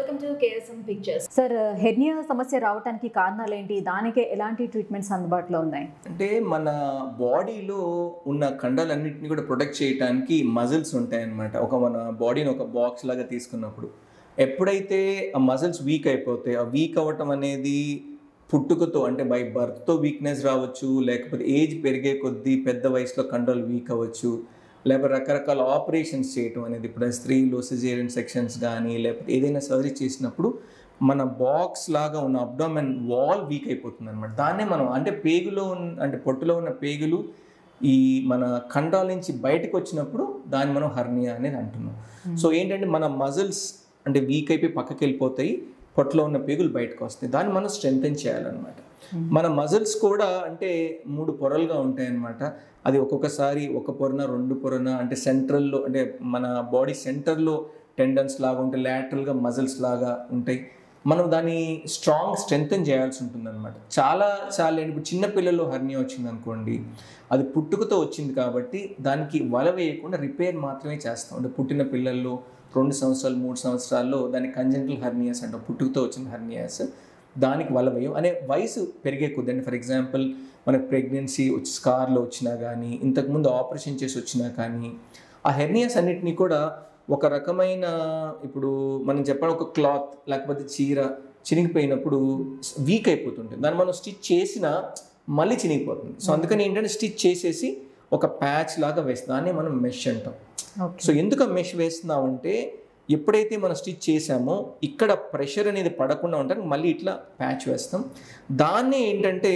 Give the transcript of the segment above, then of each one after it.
Welcome to KSM pictures sir hernia సమస్య రావడానికి కారణాలు ఏంటి దానికి ఎలాంటి ట్రీట్మెంట్స్ అందుబాటులో ఉన్నాయి అంటే మన బాడీలో ఉన్న ఖండాలన్నింటినీ కూడా ప్రొటెక్ట్ చేయడానికి మజిల్స్ ఉంటాయన్నమాట ఒక మన బాడీని ఒక బాక్స్ లాగా తీసుకున్నప్పుడు ఎప్పుడైతే ఆ మజిల్స్ వీక్ అయిపోతాయి ఆ వీక్ అవ్వటం అనేది పుట్టుకతో అంటే బై బర్త్తో వీక్నెస్ రావచ్చు లేకపోతే ఏజ్ పెరిగే కొద్దీ పెద్ద వయసులో కండలు వీక్ అవ్వచ్చు లేకపోతే రకరకాల ఆపరేషన్స్ చేయటం అనేది ఇప్పుడు స్త్రీలు సిజేరియన్ సెక్షన్స్ కానీ లేకపోతే ఏదైనా సర్జరీ చేసినప్పుడు మన బాక్స్ లాగా ఉన్న అబ్డామెన్ వాల్ వీక్ అయిపోతుంది అనమాట దాన్నే మనం అంటే పేగులో ఉన్న అంటే పొట్టులో ఉన్న పేగులు ఈ మన ఖండాల నుంచి బయటకు వచ్చినప్పుడు దాన్ని మనం హర్నియా అనేది అంటున్నాం సో ఏంటంటే మన మజిల్స్ అంటే వీక్ అయిపోయి పక్కకి వెళ్ళిపోతాయి పొట్టలో ఉన్న పేగులు బయటకు వస్తాయి దాన్ని మనం స్ట్రెంగ్తెన్ చేయాలన్నమాట మన మజిల్స్ కూడా అంటే మూడు పొరలుగా ఉంటాయి అన్నమాట అది ఒక్కొక్కసారి ఒక పొరన రెండు పొరన అంటే సెంట్రల్లో అంటే మన బాడీ సెంటర్లో టెండన్స్ లాగా ఉంటాయి లాటరల్గా మజిల్స్ లాగా ఉంటాయి మనం దాన్ని స్ట్రాంగ్ స్ట్రెంగ్తెన్ చేయాల్సి ఉంటుంది అనమాట చాలా చాలా ఇప్పుడు చిన్న పిల్లల్లో హర్నియా వచ్చింది అనుకోండి అది పుట్టుకతో వచ్చింది కాబట్టి దానికి వల వేయకుండా రిపేర్ మాత్రమే చేస్తాం అంటే పుట్టిన పిల్లల్లో రెండు సంవత్సరాలు మూడు సంవత్సరాల్లో దానికి కంజెంటల్ హర్నియాస్ అంటాం పుట్టుకతో వచ్చిన హర్నియాస్ దానికి వల వేయం అనే వయసు పెరిగే కొద్ది అంటే ఫర్ ఎగ్జాంపుల్ మనకు ప్రెగ్నెన్సీ వచ్చి స్కార్లో వచ్చినా కానీ ఇంతకుముందు ఆపరేషన్ చేసి వచ్చినా కానీ ఆ హెర్నియాస్ అన్నిటినీ కూడా ఒక రకమైన ఇప్పుడు మనం చెప్పాలి ఒక క్లాత్ లేకపోతే చీర చినిగిపోయినప్పుడు వీక్ అయిపోతుంటుంది దాన్ని మనం స్టిచ్ చేసినా మళ్ళీ చినిగిపోతుంది సో అందుకని ఏంటంటే స్టిచ్ చేసేసి ఒక ప్యాచ్ లాగా వేస్తాం దాన్ని మనం మెష్ అంటాం ఓకే సో ఎందుకు ఆ మెష్ వేస్తున్నామంటే ఎప్పుడైతే మనం స్టిచ్ చేసామో ఇక్కడ ప్రెషర్ అనేది పడకుండా ఉండడానికి మళ్ళీ ఇట్లా ప్యాచ్ వేస్తాం దాన్ని ఏంటంటే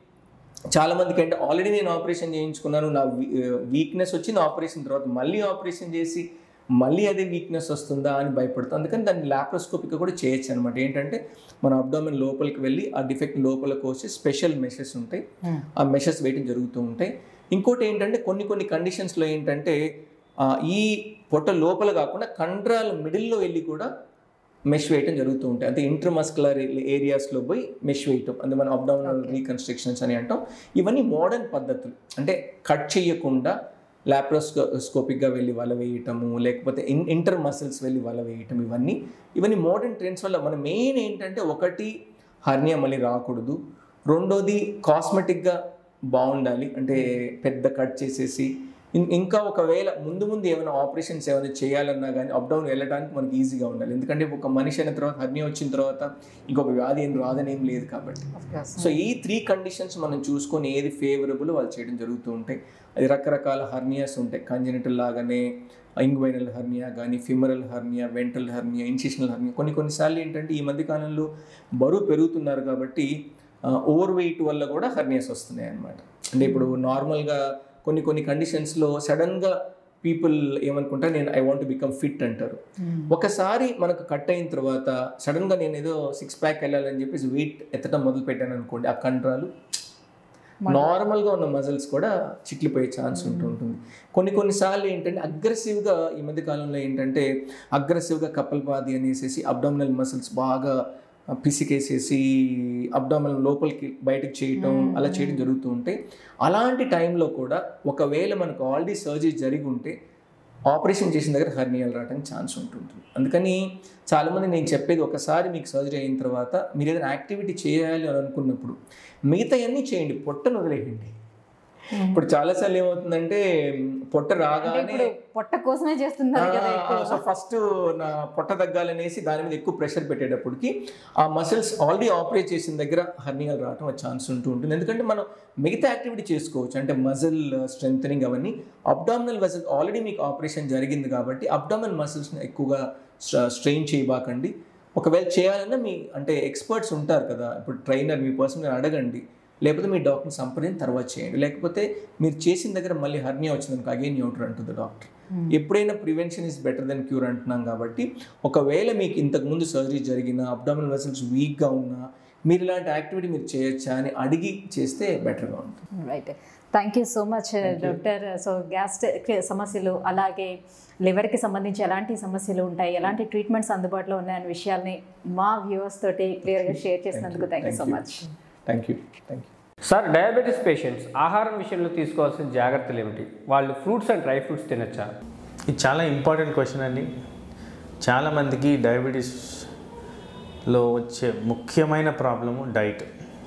చాలా మందికి అంటే ఆల్రెడీ నేను ఆపరేషన్ చేయించుకున్నాను నా వీక్నెస్ వచ్చింది ఆపరేషన్ తర్వాత మళ్ళీ ఆపరేషన్ చేసి మళ్ళీ అదే వీక్నెస్ వస్తుందా అని భయపడుతుంది అందుకని దాన్ని ల్యాప్రోస్కోపిక్గా కూడా చేయొచ్చు అనమాట ఏంటంటే మన అబ్డామిన్ లోపలికి వెళ్ళి ఆ డిఫెక్ట్ లోపలికి వచ్చి స్పెషల్ మెషెస్ ఉంటాయి ఆ మెషెస్ వేయటం జరుగుతూ ఉంటాయి ఇంకోటి ఏంటంటే కొన్ని కొన్ని కండిషన్స్లో ఏంటంటే ఆ, ఈ పొట్ట లోపల కాకుండా కండరాల మిడిల్లో వెళ్ళి కూడా మెష్ వేయటం జరుగుతూ ఉంటాయి అంటే ఇంటర్మస్కులర్ ఏరియాస్లో పోయి మెష్ వేయటం అంటే మన అబ్డామినల్ రీకన్స్ట్రక్షన్స్ అని అంటాం ఇవన్నీ మోడర్న్ పద్ధతులు అంటే కట్ చేయకుండా ల్యాప్రోస్కోపిక్గా వెళ్ళి వల వేయటము లేకపోతే ఇన్ ఇంటర్ మసిల్స్ వెళ్ళి వల వేయటం ఇవన్నీ ఇవన్నీ మోడర్న్ ట్రెండ్స్ వల్ల మన మెయిన్ ఏంటంటే ఒకటి హర్నియా మళ్ళీ రాకూడదు రెండోది కాస్మెటిక్గా బాగుండాలి అంటే పెద్ద కట్ చేసేసి ఇం- ఇంకా ఒకవేళ ముందు ముందు ఏమైనా ఆపరేషన్స్ ఏమైనా చేయాలన్నా కానీ అప్ డౌన్ వెళ్ళడానికి మనకి ఈజీగా ఉండాలి ఎందుకంటే ఒక మనిషి అయిన తర్వాత హర్నియా వచ్చిన తర్వాత ఇంకొక వ్యాధి ఏం రాదని ఏం లేదు కాబట్టి సో ఈ త్రీ కండిషన్స్ మనం చూసుకొని ఏది ఫేవరబుల్ వాళ్ళు చేయడం జరుగుతూ ఉంటాయి అది రకరకాల హర్నియాస్ ఉంటాయి కంజెనిటల్ లాగానే ఇంగ్వైనల్ హర్నియా కానీ femoral hernia ventral hernia incisional hernia కొన్ని కొన్నిసార్లు ఏంటంటే ఈ మధ్య కాలంలో బరువు పెరుగుతున్నారు కాబట్టి ఓవర్ వెయిట్ వల్ల కూడా హర్నియాస్ వస్తున్నాయి అన్నమాట అంటే ఇప్పుడు నార్మల్గా కొన్ని కొన్ని కండిషన్స్లో సడన్గా పీపుల్ ఏమనుకుంటారు నేను ఐ వాంట్ బికమ్ ఫిట్ అంటారు ఒకసారి మనకు కట్ అయిన తర్వాత సడన్గా నేను ఏదో సిక్స్ ప్యాక్ వెళ్ళాలని చెప్పేసి వెయిట్ ఎత్తడం మొదలు పెట్టాను అనుకోండి ఆ కండరాలు నార్మల్గా ఉన్న మజిల్స్ కూడా చిట్లిపోయే ఛాన్స్ ఉంటుంటుంది కొన్ని కొన్నిసార్లు ఏంటంటే అగ్రెసివ్గా ఈ మధ్య కాలంలో ఏంటంటే అగ్రెసివ్గా కప్పల్పాది అనేసి అబ్డామినల్ మసిల్స్ బాగా పిసికేసేసి అబ్డామినల్ లోపలికి బయటకు చేయటం అలా చేయడం జరుగుతూ ఉంటాయి అలాంటి టైంలో కూడా ఒకవేళ మనకు ఆల్రెడీ సర్జరీ జరిగి ఉంటే ఆపరేషన్ చేసిన దగ్గర హర్నియాలు రావడానికి ఛాన్స్ ఉంటుంటుంది అందుకని చాలామంది నేను చెప్పేది ఒకసారి మీకు సర్జరీ అయిన తర్వాత మీరు ఏదైనా యాక్టివిటీ చేయాలి అని అనుకున్నప్పుడు మిగతా అన్నీ చేయండి పొట్టను వదిలేయండి ఇప్పుడు చాలాసార్లు ఏమవుతుందంటే పొట్ట అంటే రాగానే ఇప్పుడు పొట్ట కోసమే చేస్తున్నారు కదా ఎక్కువ. సో ఫస్ట్ నా పొట్ట తగ్గాలనేసి దాని మీద ఎక్కువ ప్రెషర్ పెట్టేటప్పటికి ఆ మసిల్స్ ఆల్రెడీ ఆపరేట్ చేసిన దగ్గర హర్నియాలు రావడం ఛాన్స్ ఉంటూ ఉంటుంది ఎందుకంటే మనం మిగతా యాక్టివిటీ చేసుకోవచ్చు అంటే మజిల్ స్ట్రెంగ్ అవన్నీ అబ్డామినల్ మసిల్ ఆల్రెడీ మీకు ఆపరేషన్ జరిగింది కాబట్టి అబ్డామినల్ మసిల్స్ని ఎక్కువగా స్ట్రెయిన్ చేయబాకండి ఒకవేళ చేయాలన్నా మీ అంటే ఎక్స్పర్ట్స్ ఉంటారు కదా ఇప్పుడు ట్రైనర్ మీ పర్సన్ అడగండి లేకపోతే మీ డాక్టర్ని సంప్రదించి తర్వాత చేయండి లేకపోతే మీరు చేసిన దగ్గర మళ్ళీ హర్నియా వచ్చిందనుకో అగైన్ యూటర్ అంటుంది డాక్టర్ ఎప్పుడైనా prevention is better than cure అంటున్నాం కాబట్టి ఒకవేళ మీకు ఇంతకుముందు సర్జరీ జరిగిన అబ్డామినల్ వెసల్స్ వీక్గా ఉన్నా మీరు ఇలాంటి యాక్టివిటీ మీరు చేయొచ్చా అని అడిగి చేస్తే బెటర్గా ఉంటుంది right thank you so much doctor so gastric సమస్యలు అలాగే లివర్కి సంబంధించి ఎలాంటి సమస్యలు ఉంటాయి ఎలాంటి ట్రీట్మెంట్స్ అందుబాటులో ఉన్నాయనే విషయాల్ని మా వ్యూవర్స్ తోటి క్లియర్గా షేర్ చేసినందుకు thank you so much thank you thank you sir diabetes patients ఆహారం విషయంలో తీసుకోవాల్సిన జాగ్రత్తలు ఏమిటి వాళ్ళు ఫ్రూట్స్ అండ్ డ్రై ఫ్రూట్స్ తినచ్చా ఇది చాలా ఇంపార్టెంట్ క్వశ్చన్ అండి చాలామందికి డయాబెటీస్ లో వచ్చే ముఖ్యమైన ప్రాబ్లము డైట్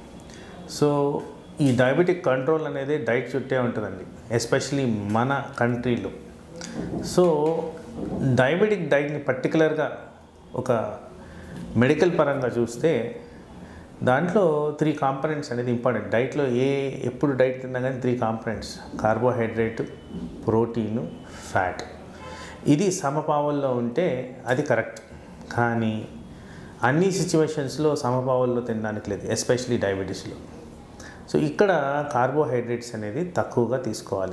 సో ఈ డయాబెటిక్ కంట్రోల్ అనేది డైట్ చుట్టే ఉంటుందండి ఎస్పెషలీ మన కంట్రీలో సో డయాబెటిక్ డైట్ని పర్టికులర్గా ఒక మెడికల్ పరంగా చూస్తే దాంట్లో త్రీ కాంపనెంట్స్ అనేది ఇంపార్టెంట్ డైట్లో ఏ ఎప్పుడు డైట్ తిన్నా కానీ three components carbohydrate protein fat ఇది సమపావుల్లో ఉంటే అది కరెక్ట్ కానీ అన్ని సిచ్యువేషన్స్లో సమపావుల్లో తినడానికి లేదు ఎస్పెషలీ డయాబెటీస్లో సో ఇక్కడ కార్బోహైడ్రేట్స్ అనేది తక్కువగా తీసుకోవాలి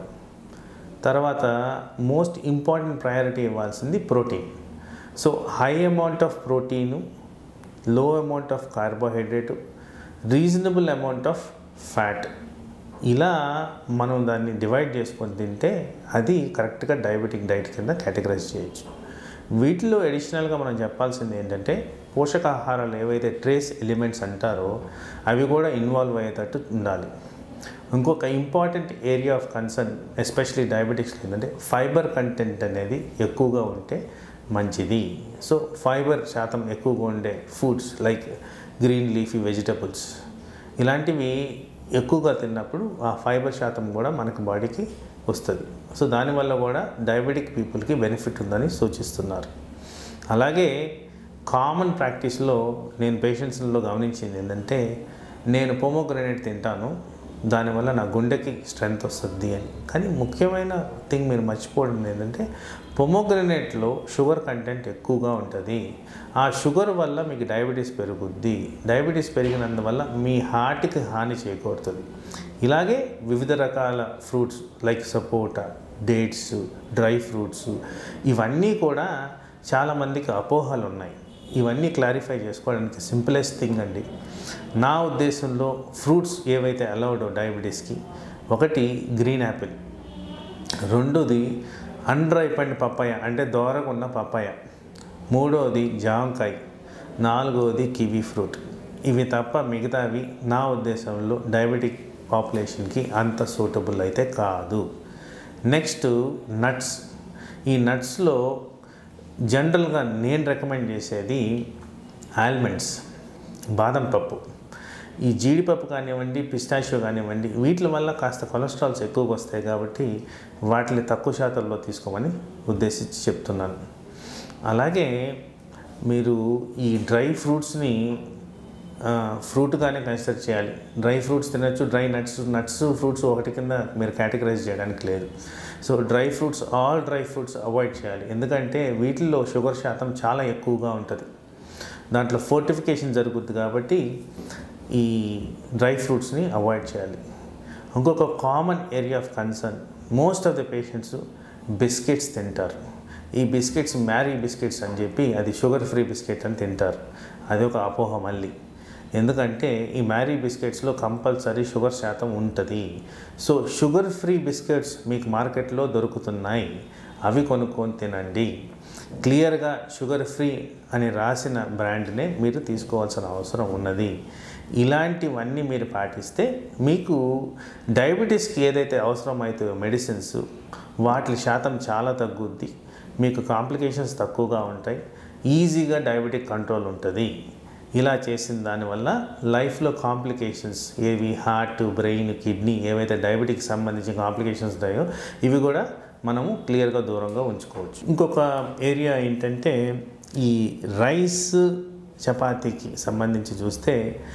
తర్వాత మోస్ట్ ఇంపార్టెంట్ ప్రయారిటీ ఇవ్వాల్సింది protein so high amount of protein low amount of carbohydrate reasonable amount of fat ఇలా మనం దాన్ని డివైడ్ చేసుకొని తింటే అది కరెక్ట్గా డయాబెటిక్ డైట్ కింద కేటగరైజ్ చేయొచ్చు వీటిలో అడిషనల్గా మనం చెప్పాల్సింది ఏంటంటే పోషకాహారాలు ఏవైతే ట్రేస్ ఎలిమెంట్స్ అంటారో అవి కూడా ఇన్వాల్వ్ అయ్యేటట్టు ఉండాలి ఇంకొక important area of concern especially diabetics ఏంటంటే ఫైబర్ కంటెంట్ అనేది ఎక్కువగా ఉంటే మంచిది సో ఫైబర్ శాతం ఎక్కువగా ఉండే foods like green leafy vegetables ఇలాంటివి ఎక్కువగా తిన్నప్పుడు ఆ ఫైబర్ శాతం కూడా మనకి బాడీకి వస్తుంది సో దానివల్ల కూడా డయాబెటిక్ పీపుల్కి బెనిఫిట్ ఉందని సూచిస్తున్నారు అలాగే కామన్ ప్రాక్టీస్లో నేను పేషెంట్స్లో గమనించింది ఏంటంటే నేను పోమోగ్రనేట్ తింటాను దానివల్ల నా గుండెకి స్ట్రెంగ్త్ వస్తుంది అని కానీ ముఖ్యమైన థింగ్ మీరు మర్చిపోవడం ఏంటంటే పొమోగ్రనేట్లో షుగర్ కంటెంట్ ఎక్కువగా ఉంటుంది ఆ షుగర్ వల్ల మీకు డయాబెటీస్ పెరుగుద్ది డయాబెటీస్ పెరిగినందువల్ల మీ హార్ట్కి హాని చేకూరుతుంది ఇలాగే వివిధ రకాల fruits like sapota dates dry fruits ఇవన్నీ కూడా చాలామందికి అపోహలు ఉన్నాయి ఇవన్నీ క్లారిఫై చేసుకోవడానికి సింపులెస్ట్ థింగ్ అండి నా ఉద్దేశంలో ఫ్రూట్స్ ఏవైతే అలౌడో డయాబెటీస్కి ఒకటి గ్రీన్ యాపిల్ రెండోది అన్రైపెండ్ పప్పాయ అంటే దోరగా ఉన్న పప్పాయ మూడోది జాంకాయ నాలుగోది కివీ ఫ్రూట్ ఇవి తప్ప మిగతావి నా ఉద్దేశంలో డయాబెటిక్ పాపులేషన్కి అంత సూటబుల్ అయితే కాదు నెక్స్ట్ నట్స్ ఈ నట్స్లో జనరల్గా నేను రికమెండ్ చేసేది ఆల్మండ్స్ బాదం పప్పు ఈ జీడిపప్పు కానివ్వండి పిస్టాషియో కానివ్వండి వీటి వల్ల కాస్త కొలెస్ట్రాల్స్ ఎక్కువగా వస్తాయి కాబట్టి వాటిని తక్కువ శాతంలో తీసుకోమని ఉద్దేశించి చెప్తున్నాను అలాగే మీరు ఈ డ్రై ఫ్రూట్స్ని ఫ్రూట్గానే కన్సిడర్ చేయాలి డ్రై ఫ్రూట్స్ తినచ్చు డ్రై నట్స్ నట్స్ ఫ్రూట్స్ ఒకటి కింద మీరు కేటగరైజ్ చేయడానికి లేదు so dry fruits all dry fruits avoid చేయాలి ఎందుకంటే వీటిల్లో షుగర్ శాతం చాలా ఎక్కువగా ఉంటుంది దాంట్లో ఫోర్టిఫికేషన్ జరుగుద్ది కాబట్టి ఈ డ్రై ఫ్రూట్స్ని అవాయిడ్ చేయాలి ఇంకొక common area of concern most of the patients biscuits తింటారు ఈ బిస్కెట్స్ మ్యారీ బిస్కెట్స్ అని చెప్పి అది షుగర్ ఫ్రీ బిస్కెట్ అని తింటారు అది ఒక అపోహ మళ్ళీ ఎందుకంటే ఈ మ్యారీ బిస్కెట్స్లో కంపల్సరీ షుగర్ శాతం ఉంటుంది సో షుగర్ ఫ్రీ బిస్కెట్స్ మీకు మార్కెట్లో దొరుకుతున్నాయి అవి కొనుక్కొని తినండి క్లియర్గా షుగర్ ఫ్రీ అని రాసిన బ్రాండ్నే మీరు తీసుకోవాల్సిన అవసరం ఉన్నది ఇలాంటివన్నీ మీరు పాటిస్తే మీకు డయాబెటీస్కి ఏదైతే అవసరమవుతాయో మెడిసిన్స్ వాటి శాతం చాలా తగ్గుద్ది మీకు కాంప్లికేషన్స్ తక్కువగా ఉంటాయి ఈజీగా డయాబెటిక్ కంట్రోల్ ఉంటుంది ఇలా చేసిన దానివల్ల లైఫ్లో కాంప్లికేషన్స్ ఏవి హార్ట్ బ్రెయిన్ కిడ్నీ ఏవైతే డయాబెటిక్ సంబంధించిన కాంప్లికేషన్స్ ఉంటాయో ఇవి కూడా మనము క్లియర్గా దూరంగా ఉంచుకోవచ్చు ఇంకొక ఏరియా ఏంటంటే ఈ రైస్ చపాతీకి సంబంధించి చూస్తే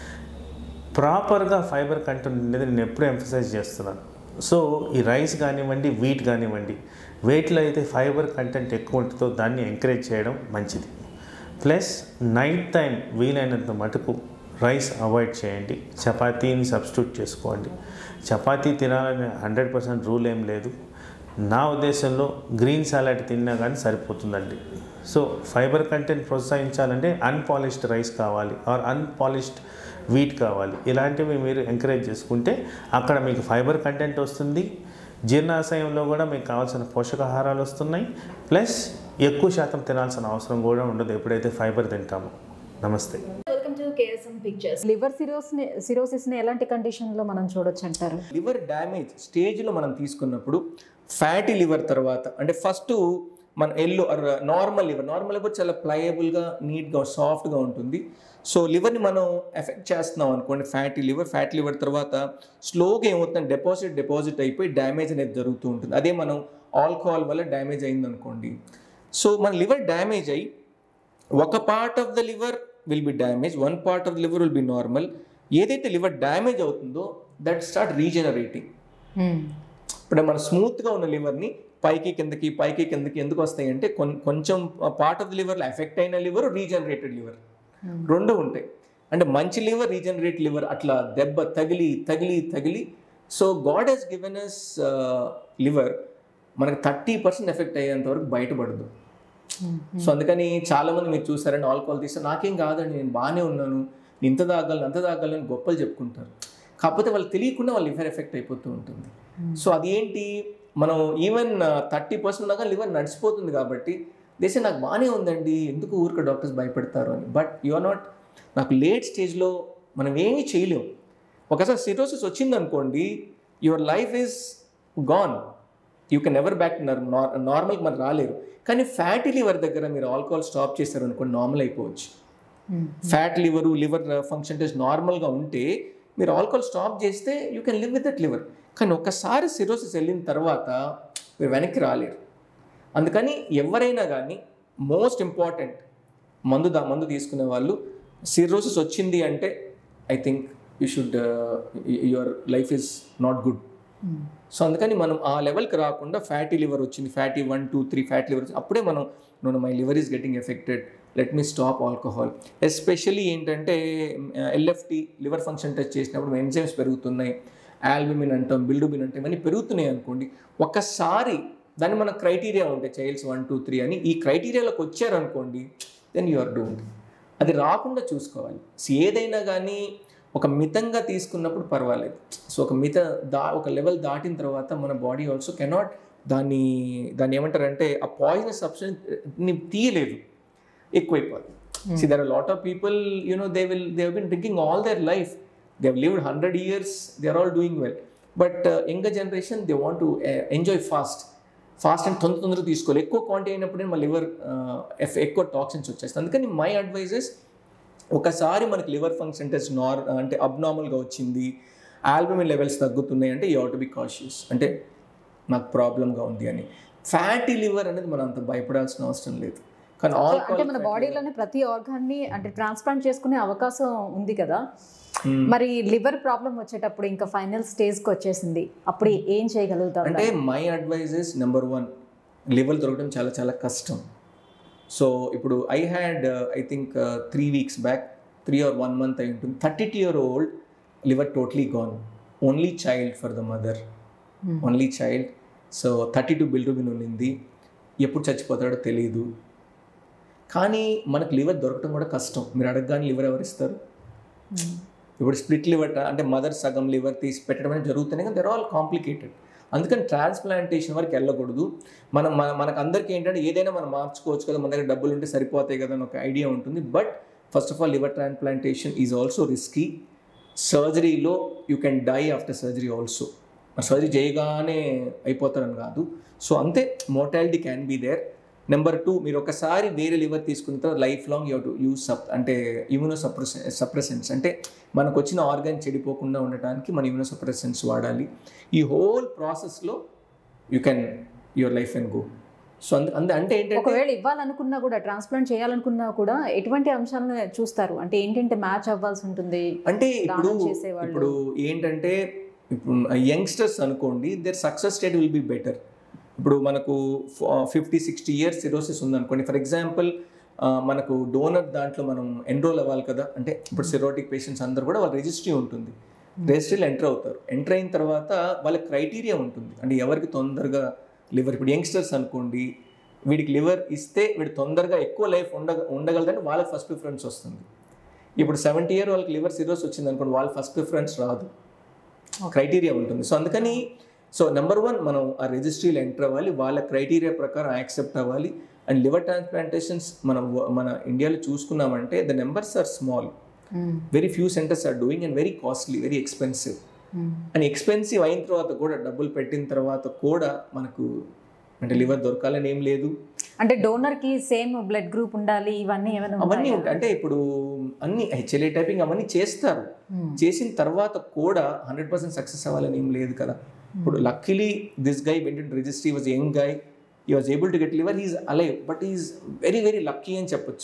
ప్రాపర్గా ఫైబర్ కంటెంట్ అనేది నేను ఎప్పుడూ ఎంఫసైజ్ చేస్తున్నాను సో ఈ రైస్ కానివ్వండి వీట్ కానివ్వండి వీటిలో అయితే ఫైబర్ కంటెంట్ ఎక్కువ ఉంటుందో దాన్ని ఎంకరేజ్ చేయడం మంచిది ప్లస్ నైట్ టైం వీలైనంత మటుకు రైస్ అవాయిడ్ చేయండి చపాతీని సబ్స్టిట్యూట్ చేసుకోండి చపాతీ తినాలని హండ్రెడ్ పర్సెంట్ రూల్ ఏం లేదు నా ఉద్దేశంలో గ్రీన్ సాలడ్ తిన్నా కానీ సరిపోతుందండి సో ఫైబర్ కంటెంట్ ప్రోత్సహించాలంటే అన్పాలిష్డ్ రైస్ కావాలి ఆర్ అన్పాలిష్డ్ వీట్ కావాలి ఇలాంటివి మీరు ఎంకరేజ్ చేసుకుంటే అక్కడ మీకు ఫైబర్ కంటెంట్ వస్తుంది జీర్ణాశయంలో కూడా మీకు కావాల్సిన పోషకాహారాలు వస్తున్నాయి ప్లస్ ఎక్కువ శాతం తినాల్సిన అవసరం కూడా ఉండదు ఎప్పుడైతే ఫైబర్ తింటామో నమస్తే welcome to KSM pictures liver సిరోస్ని సిరోసిస్ని ఎలాంటి కండిషన్లో మనం చూడొచ్చు అంటారు లివర్ డ్యామేజ్ స్టేజ్లో మనం తీసుకున్నప్పుడు ఫ్యాటీ లివర్ తర్వాత అంటే ఫస్ట్ మన yellow normal liver normal liver చాలా ప్లయబుల్గా నీట్గా సాఫ్ట్గా ఉంటుంది సో లివర్ని మనం ఎఫెక్ట్ చేస్తున్నాం అనుకోండి ఫ్యాటీ లివర్ ఫ్యాటీ లివర్ తర్వాత స్లోగా ఏమవుతుంది డిపాజిట్ డిపాజిట్ అయిపోయి డ్యామేజ్ అనేది జరుగుతూ ఉంటుంది అదే మనం ఆల్కహాల్ వల్ల డ్యామేజ్ అయింది అనుకోండి సో మన లివర్ డ్యామేజ్ అయ్యి ఒక part of the liver will be damage one part of the liver will be normal ఏదైతే లివర్ డ్యామేజ్ అవుతుందో దట్ స్టార్ట్ రీజనరేటింగ్ ఇప్పుడు మన స్మూత్గా ఉన్న లివర్ని పైకి కిందకి పైకి కిందకి ఎందుకు వస్తాయి అంటే కొన్- కొంచెం పార్ట్ ఆఫ్ ద లివర్లో ఎఫెక్ట్ అయిన లివర్ రీజనరేటెడ్ లివర్ రెండు ఉంటాయి అంటే మంచి లివర్ రీజనరేట్ లివర్ అట్లా దెబ్బ తగిలి తగిలి తగిలి so God he's given us liver మనకు థర్టీ పర్సెంట్ ఎఫెక్ట్ అయ్యేంత వరకు బయటపడదు సో అందుకని చాలా మంది మీరు చూసారండి ఆల్కహాల్ తీస్తే నాకేం కాదండి నేను బాగానే ఉన్నాను నేను ఇంత తాగలను అంత తాగలను గొప్పలు చెప్పుకుంటారు కాకపోతే వాళ్ళు తెలియకుండా వాళ్ళు లివర్ ఎఫెక్ట్ అయిపోతూ ఉంటుంది సో అది ఏంటి మనం ఈవెన్ థర్టీ పర్సెంట్ దాకా లివర్ నడిచిపోతుంది కాబట్టి దేశ నాకు బాగానే ఉందండి ఎందుకు ఊరిక డాక్టర్స్ భయపెడతారు అని బట్ యు ఆర్ నాట్ నాకు లేట్ స్టేజ్లో మనం ఏమీ చేయలేం ఒకసారి సిరోసిస్ వచ్చిందనుకోండి your life is gone you can ever back నార్మల్కి మరి రాలేరు కానీ ఫ్యాటీ లివర్ దగ్గర మీరు ఆల్కహాల్ స్టాప్ చేశారు అనుకోండి నార్మల్ అయిపోవచ్చు fat liver liver function test నార్మల్గా ఉంటే మీరు ఆల్కహాల్ స్టాప్ చేస్తే you can live with that liver కానీ ఒక్కసారి సిరోసిస్ వెళ్ళిన తర్వాత మీరు వెనక్కి రాలేరు అందుకని ఎవరైనా కానీ మోస్ట్ ఇంపార్టెంట్ మందు దా మందు తీసుకునే వాళ్ళు సిరోసిస్ వచ్చింది అంటే I think you should your life is not good so అందుకని మనం ఆ లెవెల్కి రాకుండా ఫ్యాటీ లివర్ వచ్చింది fatty one two three fatty liver అప్పుడే మనం no my liver is getting affected let me stop alcohol especially ఏంటంటే ఎల్ఎఫ్టి లివర్ ఫంక్షన్ టెస్ట్ చేసినప్పుడు ఎంజైమ్స్ పెరుగుతున్నాయి ఆల్బుమిన్ అంటాం బిల్డుమిన్ అంటాం ఇవన్నీ పెరుగుతున్నాయి అనుకోండి ఒక్కసారి దాన్ని మన క్రైటీరియా ఉంటాయి చైల్డ్స్ వన్ టూ త్రీ అని ఈ క్రైటీరియాలోకి వచ్చారనుకోండి దెన్ యు ఆర్ డూయింగ్ అది రాకుండా చూసుకోవాలి సో ఏదైనా కానీ ఒక మితంగా తీసుకున్నప్పుడు పర్వాలేదు సో ఒక మిత దా ఒక లెవెల్ దాటిన తర్వాత మన బాడీ ఆల్సో కెనాట్ దాన్ని దాన్ని ఏమంటారంటే ఆ పాయిజనస్ సబ్స్టెన్స్ని తీయలేదు ఎక్కువైపోతుంది see their lot of people you know they will they been drinking all their life they హ్ lived hundred years they are all doing well but younger generation they want to enjoy fast fast and తొందర తొందరగా తీసుకోవాలి ఎక్కువ quantity అయినప్పుడే మా liver ఎక్కువ toxins వచ్చేస్తాయి అందుకని మై అడ్వైజెస్ ఒకసారి మనకి లివర్ ఫంక్షన్ టెస్ట్ నార్ అంటే అబ్నార్మల్గా వచ్చింది ఆల్బమిన్ లెవెల్స్ తగ్గుతున్నాయి అంటే యూ టు బి కాషియస్ అంటే నాకు ప్రాబ్లంగా ఉంది అని ఫ్యాటీ లివర్ అనేది మనం అంత భయపడాల్సిన అవసరం లేదు కానీ అంటే ఆల్కహాల్ మన బాడీలోనే ప్రతి ఆర్గాన్ని అంటే ట్రాన్స్ప్లాంట్ చేసుకునే అవకాశం ఉంది కదా మరి లివర్ ప్రాబ్లం వచ్చేటప్పుడు ఇంకా ఫైనల్ స్టేజ్కి వచ్చేసింది అప్పుడు ఏం చేయగలుగుతాం అంటే my advises number one liver దొరకడం చాలా చాలా కష్టం సో ఇప్పుడు I had I think three weeks back three or one month అయి ఉంటుంది thirty two year old liver totally gone only child for the mother only child so thirty two bilirubin ఉన్నింది ఎప్పుడు చచ్చిపోతాడో తెలియదు కానీ మనకు లివర్ దొరకడం కూడా కష్టం మీరు అడగగానే లివర్ ఎవరు ఇస్తారు ఇప్పుడు స్ప్లిట్ లివర్ అంటే మదర్ సగం లివర్ తీసి పెట్టడం అనేది జరుగుతున్నాయి కానీ దెర్ ఆల్ కాంప్లికేటెడ్ అందుకని ట్రాన్స్ప్లాంటేషన్ వరకు వెళ్ళకూడదు మనం మన మనకు అందరికీ ఏంటంటే ఏదైనా మనం మార్చుకోవచ్చు కదా మన దగ్గర డబ్బులు ఉంటే సరిపోతాయి కదా అని ఒక ఐడియా ఉంటుంది but first of all liver transplantation is also risky సర్జరీలో you can die after surgery also surgery చేయగానే అయిపోతారని కాదు సో అంతే mortality can be there number two మీరు ఒకసారి వేరే లివర్ తీసుకున్న తర్వాత life long you to use సప్ అంటే ఇమ్యూనో సప్రెస్ సప్రెసెన్స్ అంటే మనకు వచ్చిన ఆర్గాన్ చెడిపోకుండా ఉండటానికి మన ఇమ్యూనో సప్రెసెన్స్ వాడాలి ఈ హోల్ ప్రాసెస్లో you can your life and go so అందు అందు అంటే ఏంటంటే ఒకవేళ ఇవ్వాలనుకున్నా కూడా ట్రాన్స్ప్లాంట్ చేయాలనుకున్నా కూడా ఎటువంటి అంశాలను చూస్తారు అంటే ఏంటంటే మ్యాచ్ అవ్వాల్సి ఉంటుంది అంటే ఇప్పుడు దానం చేసేవాళ్ళు. ఇప్పుడు ఏంటంటే ఇప్పుడు యంగ్స్టర్స్ అనుకోండి there success state will be better ఇప్పుడు మనకు ఫిఫ్టీ సిక్స్టీ ఇయర్స్ సిరోసిస్ ఉందనుకోండి ఫర్ ఎగ్జాంపుల్ మనకు డోనర్ దాంట్లో మనం ఎన్రోల్ అవ్వాలి కదా అంటే ఇప్పుడు సిరోటిక్ పేషెంట్స్ అందరూ కూడా వాళ్ళ రిజిస్ట్రీ ఉంటుంది రిజిస్ట్రీలో ఎంటర్ అవుతారు ఎంటర్ అయిన తర్వాత వాళ్ళ క్రైటీరియా ఉంటుంది అంటే ఎవరికి తొందరగా లివర్ ఇప్పుడు యంగ్స్టర్స్ అనుకోండి వీడికి లివర్ ఇస్తే వీడు తొందరగా ఎక్కువ లైఫ్ ఉండ ఉండగలదంటే వాళ్ళకి ఫస్ట్ ప్రిఫరెన్స్ వస్తుంది ఇప్పుడు సెవెంటీ ఇయర్ వాళ్ళకి లివర్ సిరోస్ వచ్చింది అనుకోండి వాళ్ళ ఫస్ట్ ప్రిఫరెన్స్ రాదు క్రైటీరియా ఉంటుంది సో అందుకని సో నెంబర్ వన్ మనం ఆ రిజిస్ట్రీలో ఎంటర్ అవ్వాలి వాళ్ళ క్రైటీరియా ప్రకారం యాక్సెప్ట్ అవ్వాలి అండ్ లివర్ ట్రాన్స్ప్లాంటేషన్స్ మనం మన ఇండియాలో చూసుకున్నామంటే the numbers are small very few centres are doing and very costly very expensive and expensive అయిన తర్వాత కూడా డబ్బులు పెట్టిన తర్వాత కూడా మనకు అంటే లివర్ దొరకాలని ఏం లేదు అంటే డోనర్ కి సేమ్ బ్లడ్ గ్రూప్ ఉండాలి ఇవన్నీ ఏమైనా అవన్నీ ఉన్నాయా? ఉంటాయి అంటే ఇప్పుడు అన్ని హెచ్ఎల్ఏ టైపింగ్ అవన్నీ చేస్తారు Hmm. చేసిన తర్వాత కూడా హండ్రెడ్ పర్సెంట్ సక్సెస్ అవ్వాలని ఏం లేదు కదా ఇప్పుడు లక్కీలీ దిస్ గై వెంట రిజిస్ట్రీ వాజ్ యంగ్ గై ఈ was able to get liver he's alive but is very very lucky అని చెప్పొచ్చు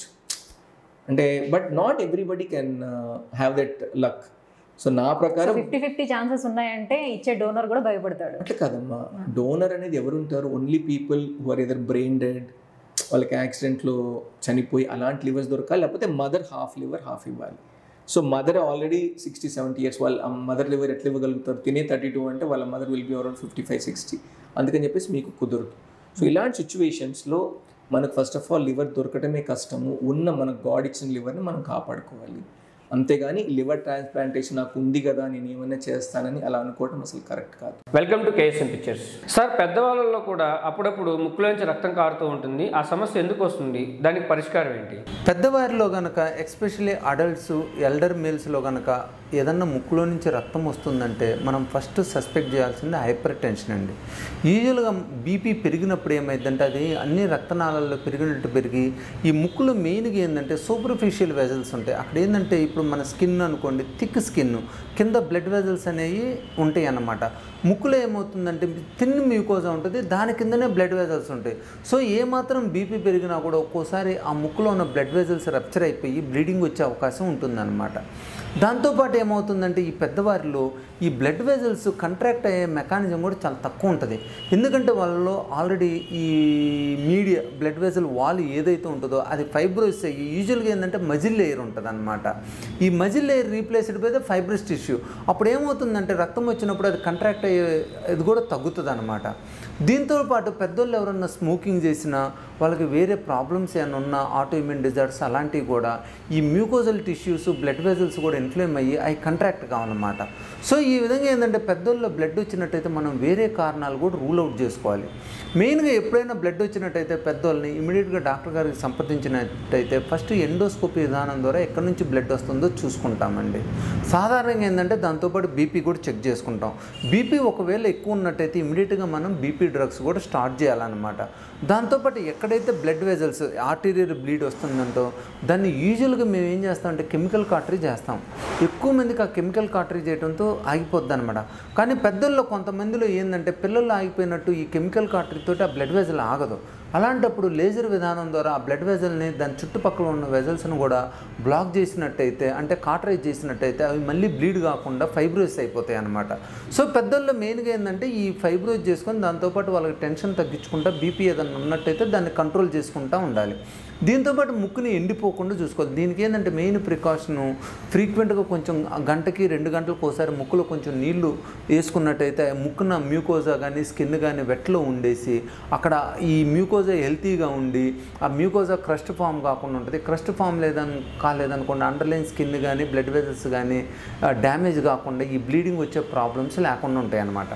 అంటే but not everybody can have that luck so నా ప్రకారం ఫిఫ్టీ ఫిఫ్టీ ఛాన్సెస్ ఉన్నాయంటే ఇచ్చే డోనర్ కూడా భయపడతాడు అట్లా కాదమ్మా డోనర్ అనేది ఎవరు ఉంటారు only people who are either brain dead వాళ్ళకి యాక్సిడెంట్లో చనిపోయి అలాంటి లివర్స్ దొరకాలి లేకపోతే మదర్ హాఫ్ లివర్ హాఫ్ ఇవ్వాలి so mother already sixty seventy years వాళ్ళ మదర్ లివర్ ఎట్లా ఇవ్వగలుగుతారు తినే థర్టీ టూ అంటే వాళ్ళ mother will be around fifty five sixty అందుకని చెప్పేసి మీకు కుదరదు సో ఇలాంటి సిచ్యువేషన్స్లో మనకు ఫస్ట్ ఆఫ్ ఆల్ లివర్ దొరకటమే కష్టము ఉన్న మన గాడ్ ఇచ్చిన లివర్ని మనం కాపాడుకోవాలి అంతేగాని లివర్ ట్రాన్స్ప్లాంటేషన్ నాకు ఉంది కదా నేను ఏమైనా చేస్తానని అలా అనుకోవడం అసలు కరెక్ట్ కాదు welcome to KSM pictures sir పెద్దవాళ్ళలో కూడా అప్పుడప్పుడు ముక్కులోంచి రక్తం కారుతూ ఉంటుంది ఆ సమస్య ఎందుకు వస్తుంది దానికి పరిష్కారం ఏంటి పెద్దవారిలో గనక ఎస్పెషల్లీ అడల్ట్స్ ఎల్డర్ మేల్స్లో గనక ఏదన్నా ముక్కులో నుంచి రక్తం వస్తుందంటే మనం ఫస్ట్ సస్పెక్ట్ చేయాల్సింది హైపర్ టెన్షన్ అండి యూజువల్గా బీపీ పెరిగినప్పుడు ఏమైందంటే అది అన్ని రక్తనాళాల్లో పెరిగినట్టు పెరిగి ఈ ముక్కులో మెయిన్గా ఏంటంటే సూపర్ఫిషియల్ వెజల్స్ ఉంటాయి అక్కడ ఏంటంటే ఇప్పుడు మన స్కిన్ అనుకోండి థిక్ స్కిన్ కింద బ్లడ్ వెజల్స్ అనేవి ఉంటాయి అన్నమాట ముక్కులో ఏమవుతుందంటే తిన్ మ్యూకోజా ఉంటుంది దాని కిందనే బ్లడ్ వెజల్స్ ఉంటాయి సో ఏమాత్రం బీపీ పెరిగినా కూడా ఒక్కోసారి ఆ ముక్కులో ఉన్న బ్లడ్ వెజల్స్ రప్చర్ అయిపోయి బ్లీడింగ్ వచ్చే అవకాశం ఉంటుందన్నమాట దాంతోపాటు ఏమవుతుందంటే ఈ పెద్దవారిలో ఈ బ్లడ్ వెజల్స్ కంట్రాక్ట్ అయ్యే మెకానిజం కూడా చాలా తక్కువ ఉంటుంది ఎందుకంటే వాళ్ళలో ఆల్రెడీ ఈ మీడియా బ్లడ్ వెజల్ వాల్ ఏదైతే ఉంటుందో అది ఫైబ్రోస్ అయ్యి యూజువల్గా ఏంటంటే మజిల్ లేయర్ ఉంటుంది అనమాట ఈ మజిల్ లేయర్ రీప్లేస్డ్ అయితే ఫైబ్రస్ టిష్యూ అప్పుడు ఏమవుతుందంటే రక్తం వచ్చినప్పుడు అది కంట్రాక్ట్ అయ్యే ఇది కూడా తగ్గుతుంది అనమాట దీంతో పాటు పెద్దోళ్ళు ఎవరన్నా స్మోకింగ్ చేసినా వాళ్ళకి వేరే ప్రాబ్లమ్స్ ఏమైనా ఉన్నా ఆటో ఇమ్యూన్ డిజార్డ్స్ అలాంటివి కూడా ఈ మ్యూకోజల్ టిష్యూస్ బ్లడ్ వెజల్స్ కూడా ఇన్ఫ్లేమ్ అయ్యి అవి కంట్రాక్ట్ కావాలన్నమాట సో ఈ విధంగా ఏంటంటే పెద్దోళ్ళలో బ్లడ్ వచ్చినట్టయితే మనం వేరే కారణాలు కూడా రూల్ అవుట్ చేసుకోవాలి మెయిన్గా ఎప్పుడైనా బ్లడ్ వచ్చినట్టయితే పెద్దోళ్ళని ఇమీడియట్గా డాక్టర్ గారికి సంప్రదించినట్టయితే ఫస్ట్ ఎండోస్కోపీ విధానం ద్వారా ఎక్కడి నుంచి బ్లడ్ వస్తుందో చూసుకుంటామండి సాధారణంగా ఏంటంటే దాంతోపాటు బీపీ కూడా చెక్ చేసుకుంటాం బీపీ ఒకవేళ ఎక్కువ ఉన్నట్టయితే ఇమీడియట్గా మనం బీపీ డ్రగ్స్ కూడా స్టార్ట్ చేయాలన్నమాట దాంతోపాటు ఎక్కడైతే బ్లడ్ వెజల్స్ ఆర్టీరియర్ బ్లీడ్ వస్తుందంటో దాన్ని యూజువల్గా మేము ఏం చేస్తామంటే కెమికల్ కాటరీ చేస్తాం ఎక్కువ మందికి ఆ కెమికల్ కాటరీ చేయడంతో ఆగిపోద్ది అనమాట కానీ పెద్దల్లో కొంతమందిలో ఏంటంటే పిల్లల్లో ఆగిపోయినట్టు ఈ కెమికల్ కాటరీతో ఆ బ్లడ్ వెజల్ ఆగదు అలాంటప్పుడు లేజర్ విధానం ద్వారా ఆ బ్లడ్ వెజల్ని దాని చుట్టుపక్కల ఉన్న వెజల్స్ను కూడా బ్లాక్ చేసినట్టయితే అంటే కాటరైజ్ చేసినట్టయితే అవి మళ్ళీ బ్లీడ్ కాకుండా ఫైబ్రోస్ అయిపోతాయి అనమాట సో పెద్దల్లో మెయిన్గా ఏంటంటే ఈ ఫైబ్రోస్ చేసుకొని దాంతోపాటు వాళ్ళకి టెన్షన్ తగ్గించుకుంటా బీపీ ఏదైనా ఉన్నట్టయితే దాన్ని కంట్రోల్ చేసుకుంటూ ఉండాలి దీంతోపాటు ముక్కుని ఎండిపోకుండా చూసుకోవాలి దీనికి ఏంటంటే మెయిన్ ప్రికాషను ఫ్రీక్వెంట్గా కొంచెం గంటకి రెండు గంటలకు ఒకసారి ముక్కులో కొంచెం నీళ్లు వేసుకున్నట్టయితే ఆ ముక్కున మ్యూకోజా కానీ స్కిన్ కానీ వెట్లో ఉండేసి అక్కడ ఈ మ్యూకోజా హెల్తీగా ఉండి ఆ మ్యూకోజా క్రస్ట్ ఫామ్ కాకుండా ఉంటుంది క్రస్ట్ ఫామ్ లేదని కాలేదనుకోండి అండర్లైన్ స్కిన్ కానీ బ్లడ్ వెజల్స్ కానీ డ్యామేజ్ కాకుండా ఈ బ్లీడింగ్ వచ్చే ప్రాబ్లమ్స్ లేకుండా ఉంటాయి అన్నమాట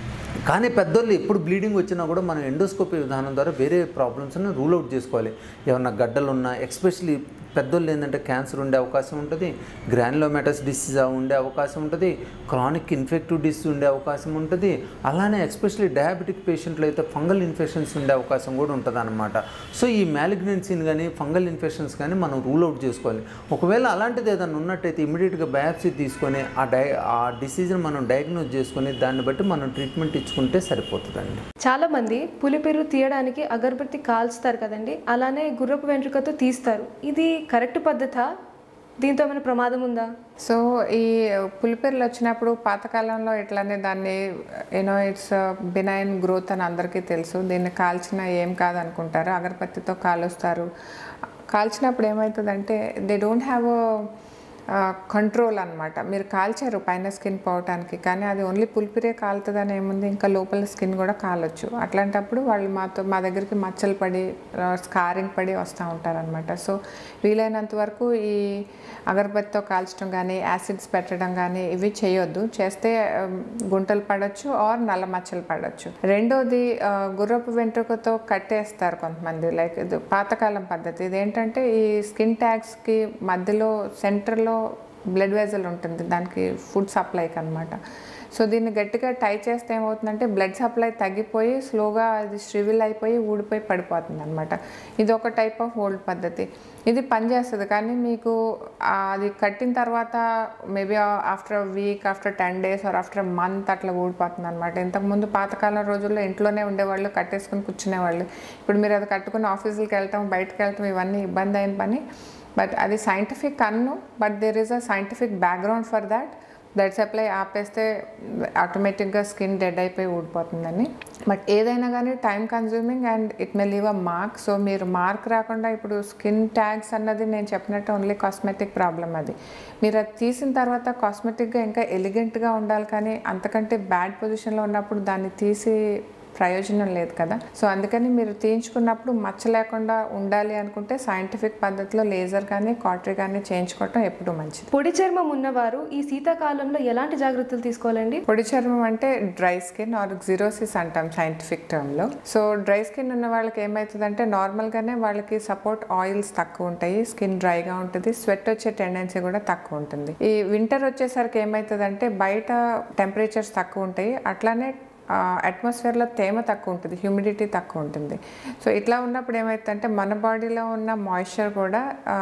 కానీ పెద్దోళ్ళు ఎప్పుడు బ్లీడింగ్ వచ్చినా కూడా మనం ఎండోస్కోపీ విధానం ద్వారా వేరే ప్రాబ్లమ్స్ని రూల్ అవుట్ చేసుకోవాలి ఏమన్నా గడ్డలు ఉన్నా ఎస్పెషలీ పెద్దోళ్ళు ఏంటంటే క్యాన్సర్ ఉండే అవకాశం ఉంటుంది గ్రాన్లోమెటస్ డిసీజ్ ఉండే అవకాశం ఉంటుంది క్రానిక్ ఇన్ఫెక్టివ్ డిసీజ్ ఉండే అవకాశం ఉంటుంది అలానే ఎస్పెషలీ డయాబెటిక్ పేషెంట్లు అయితే ఫంగల్ ఇన్ఫెక్షన్స్ ఉండే అవకాశం కూడా ఉంటుంది అనమాట సో ఈ మ్యాలిగ్నెన్సీని కానీ ఫంగల్ ఇన్ఫెక్షన్స్ కానీ మనం రూల్ అవుట్ చేసుకోవాలి ఒకవేళ అలాంటిది ఏదైనా ఉన్నట్టయితే ఇమీడియట్గా బయాప్సీ తీసుకొని ఆ డై ఆ డిసీజ్ని మనం డయాగ్నోజ్ చేసుకొని దాన్ని బట్టి మనం ట్రీట్మెంట్ ఇచ్చుకుంటే సరిపోతుందండి చాలా మంది పులిపెరు తీయడానికి అగరబత్తి కాల్చుతారు కదండి అలానే గుర్రపు వెంట్రుకతో తీస్తారు ఇది కరెక్ట్ పద్ధతా దీంతో ఏమైనా ప్రమాదం ఉందా సో ఈ పులిపెర్లు వచ్చినప్పుడు పాతకాలంలో ఇట్లానే దాన్ని యూనో ఇట్స్ బినైన్ గ్రోత్ అని అందరికీ తెలుసు దీన్ని కాల్చిన ఏం కాదు అనుకుంటారు అగరబత్తితో కాలుస్తారు కాల్చినప్పుడు ఏమవుతుందంటే దే డోంట్ హ్యావ్ కంట్రోల్ అనమాట మీరు కాల్చారు పైన స్కిన్ పోవటానికి కానీ అది ఓన్లీ పులిపిరే కాలుతుందని ఏముంది ఇంకా లోపల స్కిన్ కూడా కాలొచ్చు అట్లాంటప్పుడు వాళ్ళు మాతో మా దగ్గరికి మచ్చలు పడి స్కారింగ్ పడి వస్తూ ఉంటారనమాట సో వీలైనంత వరకు ఈ అగరబత్తితో కాల్చడం కానీ యాసిడ్స్ పెట్టడం కానీ ఇవి చేయొద్దు చేస్తే um, గుంటలు పడవచ్చు ఆర్ నల్ల మచ్చలు పడవచ్చు రెండోది ఆ, గుర్రపు వెంట్రుకతో కట్టేస్తారు కొంతమంది లైక్ ఇది పాతకాలం పద్ధతి ఇదేంటంటే ఈ స్కిన్ ట్యాగ్స్కి మధ్యలో సెంటర్లో బ్లడ్ వెజల్ ఉంటుంది దానికి ఫుడ్ సప్లైకి అనమాట సో దీన్ని గట్టిగా టై చేస్తే ఏమవుతుందంటే బ్లడ్ సప్లై తగ్గిపోయి స్లోగా అది స్ట్రివిల్ అయిపోయి ఊడిపోయి పడిపోతుంది అనమాట ఇది ఒక టైప్ ఆఫ్ హోల్డ్ పద్ధతి ఇది పనిచేస్తుంది కానీ మీకు ఆ అది కట్టిన తర్వాత maybe after week after ten days or after month అట్లా ఊడిపోతుంది అనమాట ఇంతకుముందు పాతకాలం రోజుల్లో ఇంట్లోనే ఉండేవాళ్ళు కట్టేసుకుని కూర్చునేవాళ్ళు ఇప్పుడు మీరు అది కట్టుకుని ఆఫీసులకు వెళ్ళటం బయటకు వెళ్ళటం ఇవన్నీ ఇబ్బంది అయిన పని బట్ అది సైంటిఫిక్ అన్ను but there is a scientific background for that blood supply ఆపేస్తే ఆటోమేటిక్గా స్కిన్ డెడ్ అయిపోయి ఊడిపోతుందని బట్ ఏదైనా కానీ time consuming and it may leave a mark so మీరు మార్క్ రాకుండా ఇప్పుడు స్కిన్ ట్యాగ్స్ అన్నది నేను చెప్పినట్టు ఓన్లీ కాస్మెటిక్ ప్రాబ్లం అది మీరు అది తీసిన తర్వాత కాస్మెటిక్గా ఇంకా ఎలిగెంట్గా ఉండాలి కానీ అంతకంటే బ్యాడ్ పొజిషన్లో ఉన్నప్పుడు దాన్ని తీసి ప్రయోజనం లేదు కదా సో అందుకని మీరు తీయించుకున్నప్పుడు మచ్చ లేకుండా ఉండాలి అనుకుంటే సైంటిఫిక్ పద్ధతిలో లేజర్ కానీ కాటరీ కానీ చేయించుకోవటం ఎప్పుడు మంచిది పొడి చర్మం ఉన్నవారు ఈ శీతాకాలంలో ఎలాంటి జాగ్రత్తలు తీసుకోవాలండి పొడి చర్మం అంటే డ్రై స్కిన్ ఆర్ జిరోసిస్ అంటాం సైంటిఫిక్ టర్మ్లో సో డ్రై స్కిన్ ఉన్న వాళ్ళకి ఏమవుతుందంటే నార్మల్గానే వాళ్ళకి సపోర్ట్ ఆయిల్స్ తక్కువ ఉంటాయి స్కిన్ డ్రైగా ఉంటుంది స్వెట్ వచ్చే టెండెన్సీ కూడా తక్కువ ఉంటుంది ఈ వింటర్ వచ్చేసరికి ఏమవుతుందంటే బయట టెంపరేచర్స్ తక్కువ ఉంటాయి అట్లానే అట్మాస్ఫియర్లో తేమ తక్కువ ఉంటుంది హ్యూమిడిటీ తక్కువ ఉంటుంది సో ఇట్లా ఉన్నప్పుడు ఏమవుతుందంటే మన బాడీలో ఉన్న మాయిశ్చర్ కూడా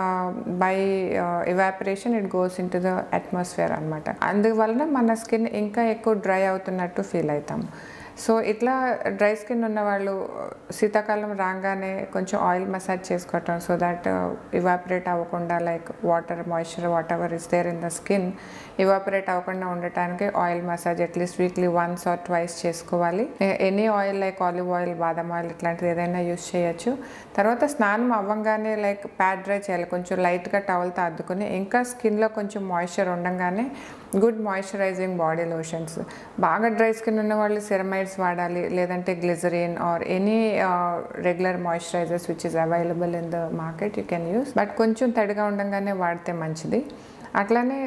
by evaporation it goes into the atmosphere అనమాట అందువలన మన స్కిన్ ఇంకా ఎక్కువ డ్రై అవుతున్నట్టు ఫీల్ అవుతాం సో ఇట్లా డ్రై స్కిన్ ఉన్న వాళ్ళు శీతాకాలం రాగానే కొంచెం ఆయిల్ మసాజ్ చేసుకోవటం సో దట్ ఇవాపరేట్ అవ్వకుండా like water moisture whatever is there in the skin evaporate అవ్వకుండా ఉండటానికి oil massage at least weekly once or twice చేసుకోవాలి any oil like olive oil badam oil ఇట్లాంటిది ఏదైనా యూస్ చేయొచ్చు తర్వాత స్నానం అవ్వంగానే లైక్ ప్యాడ్ డ్రై చేయాలి కొంచెం లైట్గా టవల్తో అద్దుకుని ఇంకా స్కిన్లో కొంచెం మాయిశ్చర్ ఉండగానే గుడ్ మాయిశ్చరైజింగ్ బాడీ లోషన్స్ బాగా డ్రై స్కిన్ ఉన్న వాళ్ళు సెరమైడ్స్ వాడాలి లేదంటే glycerin or any regular moisturizers which is available in the market you can use but కొంచెం తడిగా ఉండగానే వాడితే మంచిది అట్లానే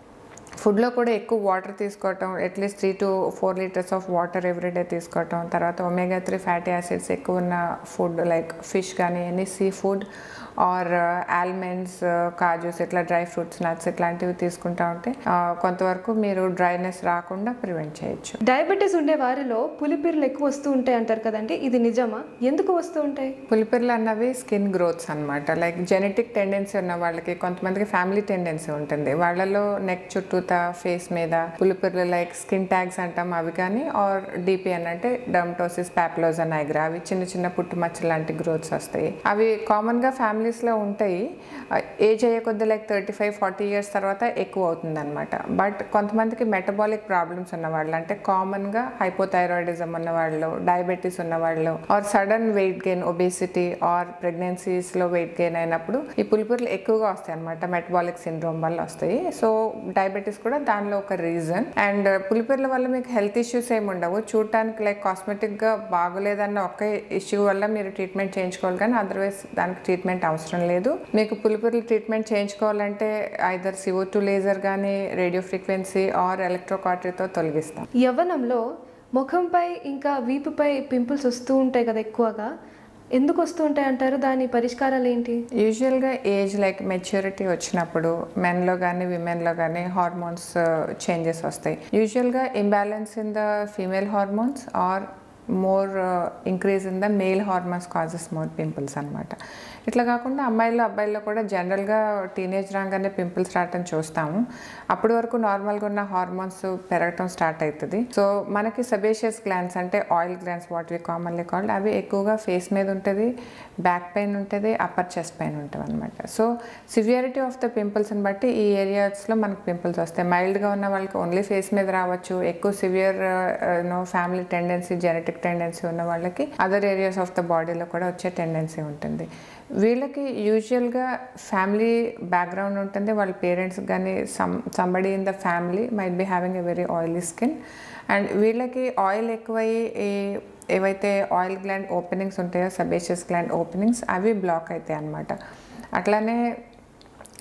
ఫుడ్లో కూడా ఎక్కువ వాటర్ తీసుకోవటం at least three to four litres of water everyday తీసుకోవటం తర్వాత ఒమేగా త్రీ ఫ్యాటీ యాసిడ్స్ ఎక్కువ ఉన్న ఫుడ్ లైక్ ఫిష్ కానీ any seafood or almonds కాజూస్ ఇట్లా డ్రై ఫ్రూట్స్ నట్స్ ఇట్లాంటివి తీసుకుంటా ఉంటే ఆ, కొంతవరకు మీరు డ్రైనెస్ రాకుండా ప్రివెంట్ చేయొచ్చు డయాబెటీస్ ఉండే వారిలో పులిపిర్లు ఎక్కువ వస్తూ ఉంటాయి అంటారు కదండి ఇది నిజమా ఎందుకు వస్తూ ఉంటాయి పులిపిర్లు అన్నవి స్కిన్ గ్రోత్స్ అన్నమాట లైక్ జెనెటిక్ టెండెన్సీ ఉన్న వాళ్ళకి కొంతమందికి ఫ్యామిలీ టెండెన్సీ ఉంటుంది వాళ్ళలో నెక్ చుట్టూత ఫేస్ మీద పులిపిర్లు లైక్ స్కిన్ ట్యాగ్స్ అంటాం అవి కానీ ఆర్ డిపిఎన్ అంటే డర్మటోసిస్ ప్యాప్లోజా నైగ్రా అవి చిన్న చిన్న పుట్టుమచ్చ లాంటి గ్రోత్స్ వస్తాయి అవి కామన్గా ఫ్యామిలీస్లో ఉంటాయి ఏజ్ అయ్యే కొద్ది like thirty five forty years తర్వాత ఎక్కువ అవుతుంది అనమాట బట్ కొంతమందికి మెటబాలిక్ ప్రాబ్లమ్స్ ఉన్న వాళ్ళు అంటే కామన్గా హైపోథైరాయిడిజం ఉన్న వాళ్ళు డయాబెటీస్ ఉన్న వాళ్ళు or sudden weight gain obesity or ప్రెగ్నెన్సీస్లో వెయిట్ గెయిన్ అయినప్పుడు ఈ పులిపురులు ఎక్కువగా వస్తాయి అనమాట మెటబాలిక్ సిండ్రోమ్ వల్ల వస్తాయి సో డయాబెటీస్ కూడా దానిలో ఒక రీజన్ అండ్ పులిపిర్ల వల్ల మీకు హెల్త్ ఇష్యూస్ ఏమి ఉండవు చూడటానికి లైక్ కాస్మెటిక్గా బాగోలేదన్న ఒక్క ఇష్యూ వల్ల మీరు ట్రీట్మెంట్ చేయించుకోవాలి కానీ అదర్వైజ్ దానికి ట్రీట్మెంట్ అవసరం లేదు మీకు పులిపుర్లు ట్రీట్మెంట్ చేయించుకోవాలంటే ఐదర్ సివో టూ లేజర్ కానీ రేడియో ఫ్రీక్వెన్సీ ఆర్ ఎలక్ట్రోకాటరీతో తొలగిస్తాం యవ్వనంలో ముఖంపై ఇంకా వీపుపై పింపుల్స్ వస్తూ ఉంటాయి కదా ఎక్కువగా ఎందుకు వస్తూ ఉంటాయి అంటారు దాని పరిష్కారాలు ఏంటి యూజువల్గా ఏజ్ లైక్ మెచ్యూరిటీ వచ్చినప్పుడు మెన్లో కానీ విమెన్లో కానీ హార్మోన్స్ చేంజెస్ వస్తాయి యూజువల్గా imbalance in the female hormones or more increase in the male hormones causes more pimples అనమాట ఇట్లా కాకుండా అమ్మాయిల్లో అబ్బాయిల్లో కూడా జనరల్గా టీనేజ్ రాగానే పింపుల్స్ రావటం చూస్తాము అప్పటి వరకు నార్మల్గా ఉన్న హార్మోన్స్ పెరగటం స్టార్ట్ అవుతుంది సో మనకి సబేషియస్ గ్లాన్స్ అంటే oil glands what we commonly called అవి ఎక్కువగా ఫేస్ మీద ఉంటుంది బ్యాక్ పెయిన్ ఉంటుంది అప్పర్ చెస్ట్ పెయిన్ ఉంటుంది అనమాట సో సివియారిటీ ఆఫ్ ద పింపుల్స్ని బట్టి ఈ ఏరియాస్లో మనకు పింపుల్స్ వస్తాయి మైల్డ్గా ఉన్న వాళ్ళకి ఓన్లీ ఫేస్ మీద రావచ్చు ఎక్కువ severe no family tendency genetic tendency ఉన్న వాళ్ళకి అదర్ ఏరియాస్ ఆఫ్ ద బాడీలో కూడా వచ్చే టెండెన్సీ ఉంటుంది వీళ్ళకి యూజువల్గా ఫ్యామిలీ బ్యాక్గ్రౌండ్ ఉంటుంది వాళ్ళ పేరెంట్స్ కానీ some somebody in the family might be having a very oily skin and వీళ్ళకి ఆయిల్ ఎక్కువయ్యి ఈ ఏవైతే ఆయిల్ గ్లాండ్ ఓపెనింగ్స్ ఉంటాయో సబేషియస్ గ్లాండ్ ఓపెనింగ్స్ అవి బ్లాక్ అవుతాయి అన్నమాట అట్లానే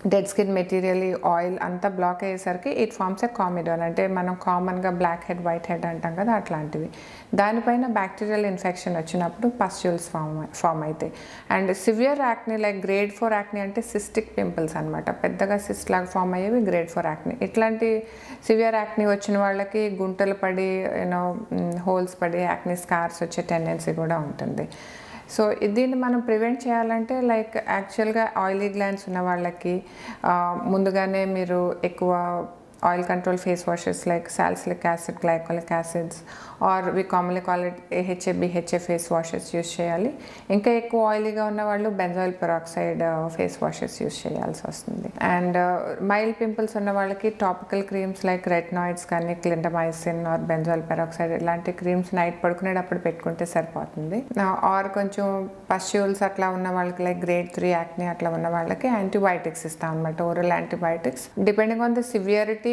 డెడ్ స్కిన్ మెటీరియల్ ఆయిల్ అంతా బ్లాక్ అయ్యేసరికి ఇట్ ఫార్మ్స్ ఎ కామిడోన్ అంటే మనం కామన్గా బ్లాక్ హెడ్ వైట్ హెడ్ అంటాం కదా అట్లాంటివి దానిపైన బ్యాక్టీరియల్ ఇన్ఫెక్షన్ వచ్చినప్పుడు పస్ట్యూల్స్ ఫామ్ ఫామ్ అవుతాయి and severe acne like grade four acne అంటే సిస్టిక్ పింపుల్స్ అనమాట పెద్దగా సిస్ట్ లాగా ఫామ్ అయ్యేవి గ్రేడ్ ఫోర్ యాక్ని ఇట్లాంటి సివియర్ యాక్ని వచ్చిన వాళ్ళకి గుంటలు పడి యూనో హోల్స్ పడి యాక్ని స్కార్స్ వచ్చే టెండెన్సీ కూడా ఉంటుంది సో దీన్ని మనం ప్రివెంట్ చేయాలంటే లైక్ యాక్చువల్గా ఆయిలీ గ్లాండ్స్ ఉన్న వాళ్ళకి ఆ, ముందుగానే మీరు ఎక్కువ oil control face washes like salicylic acid glycolic acids or we commonly call it AHA BHA face washes use చేయాలి ఇంకా ఎక్కువ ఆయిలీగా ఉన్న వాళ్ళు benzoyl peroxide face washes use చేయాల్సి వస్తుంది అండ్ మైల్డ్ పింపుల్స్ ఉన్న వాళ్ళకి టాపికల్ క్రీమ్స్ లైక్ రెట్నాయిడ్స్ కానీ క్లిండమైసిన్ ఆర్ బెంజాయిల్ పెరాక్సైడ్ ఇలాంటి క్రీమ్స్ నైట్ పడుకునేటప్పుడు పెట్టుకుంటే సరిపోతుంది ఆర్ కొంచెం పస్ట్యూల్స్ అట్లా ఉన్న వాళ్ళకి లైక్ గ్రేడ్ త్రీ యాక్ని అట్లా ఉన్న వాళ్ళకి యాంటీబయాటిక్స్ ఇస్తాం అనమాట oral antibiotics depending on the severity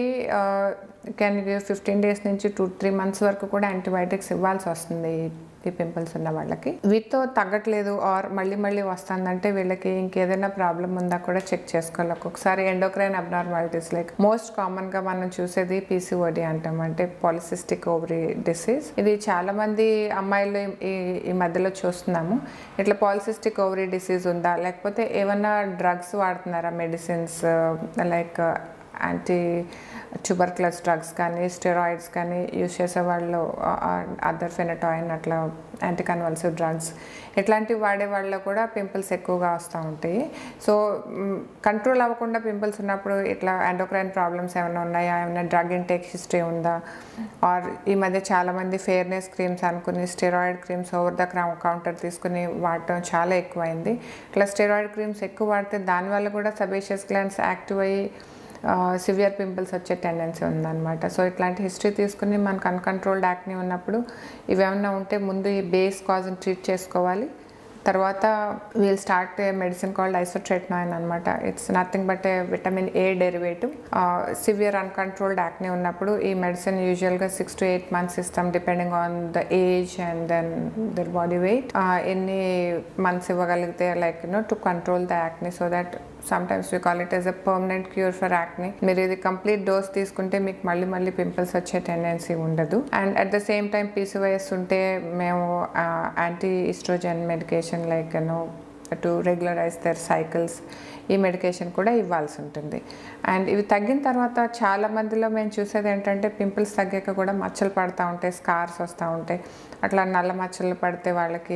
can fifteen days నుంచి టూ త్రీ మంత్స్ వరకు కూడా యాంటీబయాటిక్స్ ఇవ్వాల్సి వస్తుంది ఈ- ఈ పింపుల్స్ ఉన్న వాళ్ళకి వీటితో తగ్గట్లేదు ఆర్ మళ్ళీ మళ్ళీ వస్తుందంటే వీళ్ళకి ఇంకేదైనా ప్రాబ్లం ఉందా కూడా చెక్ చేసుకోవాలి ఒక్కొక్కసారి ఎండోక్రైన్ అబ్నార్మాలిటీస్ లైక్ మోస్ట్ కామన్గా మనం చూసేది పీసీఓడి అంటాం అంటే పాలిసిస్టిక్ ఓవరీ డిసీజ్ ఇది చాలా మంది అమ్మాయిలు ఈ- ఈ ఈ మధ్యలో చూస్తున్నాము ఇట్లా పాలిసిస్టిక్ ఓవరీ డిసీజ్ ఉందా లేకపోతే ఏమన్నా డ్రగ్స్ వాడుతున్నారా medicines like anti tubercular drugs కానీ స్టెరాయిడ్స్ కానీ యూస్ చేసే వాళ్ళు అదర్ ఫెనటాయిన్ అట్లా యాంటీ కన్వల్సివ్ డ్రగ్స్ ఇట్లాంటివి వాడే వాళ్ళలో కూడా పింపుల్స్ ఎక్కువగా వస్తూ ఉంటాయి సో కంట్రోల్ అవ్వకుండా పింపుల్స్ ఉన్నప్పుడు ఇట్లా ఎండోక్రైన్ ప్రాబ్లమ్స్ ఏమైనా ఉన్నాయా ఏమైనా డ్రగ్ ఇంటేక్ హిస్టరీ ఉందా ఆర్ ఈ మధ్య చాలామంది ఫేర్నెస్ క్రీమ్స్ అనుకుని steroid creams over the counter తీసుకుని వాడటం చాలా ఎక్కువైంది ఇట్లా స్టెరాయిడ్ క్రీమ్స్ ఎక్కువ వాడితే దానివల్ల కూడా సబేషియస్ గ్లాండ్స్ యాక్టివ్ అయ్యి సివియర్ పింపుల్స్ వచ్చే టెండెన్సీ ఉందన్నమాట సో ఇట్లాంటి హిస్టరీ తీసుకుని మనకు అన్కంట్రోల్డ్ యాక్ని ఉన్నప్పుడు ఇవేమన్నా ఉంటే ముందు ఈ బేస్ కాజ్ని ట్రీట్ చేసుకోవాలి తర్వాత we'll start medicine called isotretinoin అనమాట it's nothing but a vitamin A derivative severe uncontrolled acne ఉన్నప్పుడు ఈ మెడిసిన్ యూజువల్గా సిక్స్ టు ఎయిట్ మంత్స్ ఇస్తాం depending on the age and then their body weight ఎన్ని months ఇవ్వగలిగితే like you know to control the acne so that sometimes we call it as a permanent cure for acne మీరు ఇది complete dose తీసుకుంటే మీకు మళ్ళీ మళ్ళీ pimples వచ్చే tendency ఉండదు and at the same time PCOS ఉంటే మేము anti estrogen medication like no to regularize their cycles ఈ మెడికేషన్ కూడా ఇవ్వాల్సి ఉంటుంది అండ్ ఇవి తగ్గిన తర్వాత చాలా మందిలో మేము చూసేది ఏంటంటే పింపుల్స్ తగ్గాక కూడా మచ్చలు పడుతూ ఉంటాయి స్కార్స్ వస్తూ ఉంటాయి అట్లా నల్ల మచ్చలు పడితే వాళ్ళకి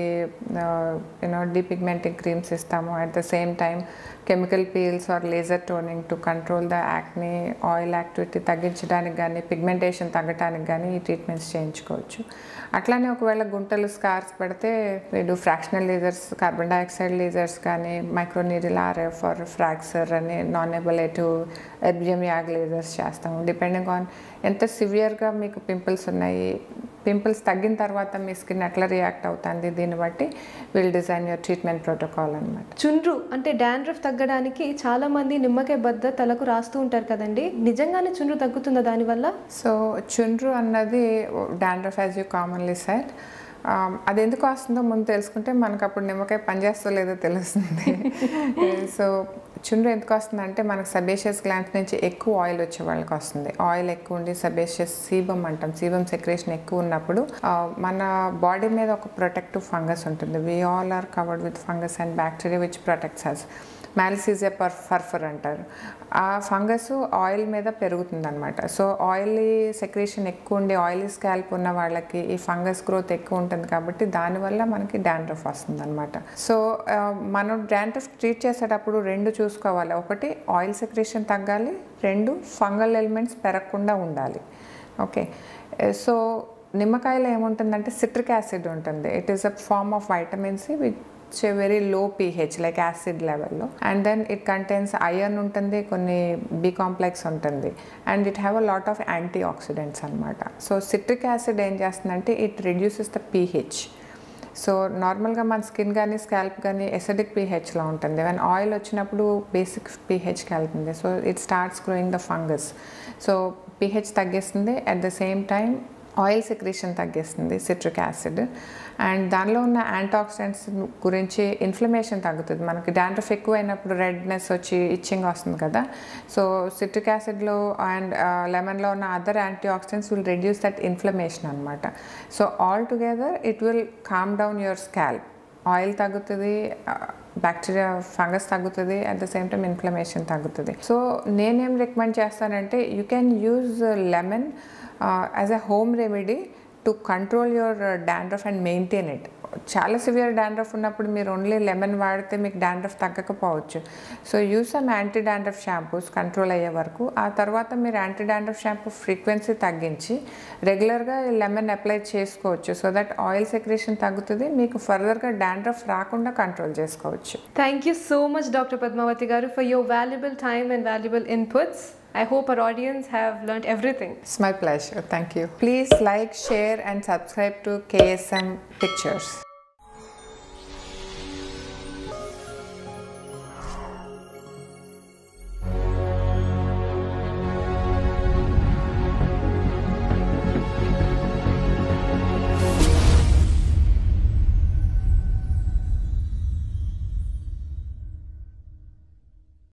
యూనో డీపిగ్మెంటింగ్ క్రీమ్స్ ఇస్తాము at the same time chemical peels or laser toning to control the acne oil activity తగ్గించడానికి కానీ పిగ్మెంటేషన్ తగ్గడానికి కానీ ఈ ట్రీట్మెంట్స్ చేయించుకోవచ్చు అట్లానే ఒకవేళ గుంటలు స్కార్స్ పడితే వీడు fractional lasers carbon dioxide lasers కానీ మైక్రోనీరిల్ ఆర్ఎఫ్ ఆర్ ఫ్రాక్సర్ అని non ablative erbium YAG lasers చేస్తాము డిపెండింగ్ ఆన్ ఎంత సివియర్గా మీకు పింపుల్స్ ఉన్నాయి పింపుల్స్ తగ్గిన తర్వాత మీ స్కిన్ ఎట్లా రియాక్ట్ అవుతుంది దీన్ని బట్టి will design your treatment protocol అనమాట చుండ్రు అంటే డాండ్రఫ్ తగ్గడానికి చాలా మంది నిమ్మకాయ బద్ద తలకు రాస్తూ ఉంటారు కదండి నిజంగానే చుండ్రు తగ్గుతుందా దానివల్ల సో చుండ్రు అన్నది dandruff as you commonly set అది ఎందుకు వస్తుందో ముందు తెలుసుకుంటే మనకు అప్పుడు నిమ్మకాయ పనిచేస్తో లేదో తెలుస్తుంది సో చుండ్రు ఎందుకు వస్తుందంటే మనకు సబేషియస్ గ్లాండ్స్ నుంచి ఎక్కువ ఆయిల్ వచ్చే వాళ్ళకి వస్తుంది ఆయిల్ ఎక్కువ ఉండి సబేషియస్ సీబమ్ అంటాం సీబమ్ సెక్రేషన్ ఎక్కువ ఉన్నప్పుడు ఆ, మన బాడీ మీద ఒక ప్రొటెక్టివ్ ఫంగస్ ఉంటుంది we all are covered with fungus and bacteria which protects us malassezia fur furfur అంటారు ఆ ఫంగస్ ఆయిల్ మీద పెరుగుతుంది అనమాట సో ఆయిలీ సెక్రేషన్ ఎక్కువ ఉండి ఆయిలీ స్కాల్ప్ ఉన్న వాళ్ళకి ఈ ఫంగస్ గ్రోత్ ఎక్కువ ఉంటుంది కాబట్టి దానివల్ల మనకి డాండ్రఫ్ వస్తుంది అనమాట సో ఆ, మనం డాండ్రఫ్ ట్రీట్ చేసేటప్పుడు రెండు చూసుకోవాలి ఒకటి ఆయిల్ సెక్రేషన్ తగ్గాలి రెండు ఫంగల్ ఎలిమెంట్స్ పెరగకుండా ఉండాలి ఓకే సో నిమ్మకాయలో ఏముంటుందంటే సిట్రిక్ యాసిడ్ ఉంటుంది it is a form of vitamin C which very low pH like acid లెవెల్లో and then it contains iron ఉంటుంది కొన్ని బి కాంప్లెక్స్ ఉంటుంది and it have a lot of anti oxidants అనమాట so citric acid ఏం చేస్తుందంటే it reduces the pH so నార్మల్గా మన skin కానీ స్కాల్ప్ కానీ ఎసిడిక్ పీహెచ్లో ఉంటుంది అండ్ ఆయిల్ వచ్చినప్పుడు బేసిక్ పీహెచ్కి వెళ్తుంది so it starts growing the fungus so pH తగ్గిస్తుంది at the same time oil secretion తగ్గిస్తుంది సిట్రిక్ యాసిడ్ అండ్ దానిలో ఉన్న యాంటాక్సిడెంట్స్ గురించి ఇన్ఫ్లమేషన్ తగ్గుతుంది మనకి డాండ్రఫ్ ఎక్కువ అయినప్పుడు రెడ్నెస్ వచ్చి ఇచ్చింగ్ వస్తుంది కదా సో సిట్రిక్ యాసిడ్లో అండ్ లెమన్లో ఉన్న other anti oxidants will reduce that inflammation అనమాట so all together it will calm down your scalp oil తగ్గుతుంది బ్యాక్టీరియా ఫంగస్ తగ్గుతుంది at the same time inflammation తగ్గుతుంది సో నేనేం రికమెండ్ చేస్తానంటే you can use lemon as a home remedy to control your dandruff and maintain it చాలా severe dandruff ఉన్నప్పుడు మీరు only lemon వాడితే మీకు డాండ్రఫ్ తగ్గకపోవచ్చు so use some anti dandruff shampoos control అయ్యే వరకు ఆ తర్వాత మీరు యాంటీ డాండ్రఫ్ షాంపూ ఫ్రీక్వెన్సీ తగ్గించి రెగ్యులర్గా లెమన్ అప్లై చేసుకోవచ్చు సో దట్ ఆయిల్ సెక్రేషన్ తగ్గుతుంది మీకు ఫర్దర్గా డాండ్రఫ్ రాకుండా కంట్రోల్ చేసుకోవచ్చు Thank you so much, Dr. Padmavati Garu, for your valuable time and valuable inputs. I hope our audience have learnt everything. It's my pleasure. Thank you. Please like, share, and subscribe to KSM Pictures.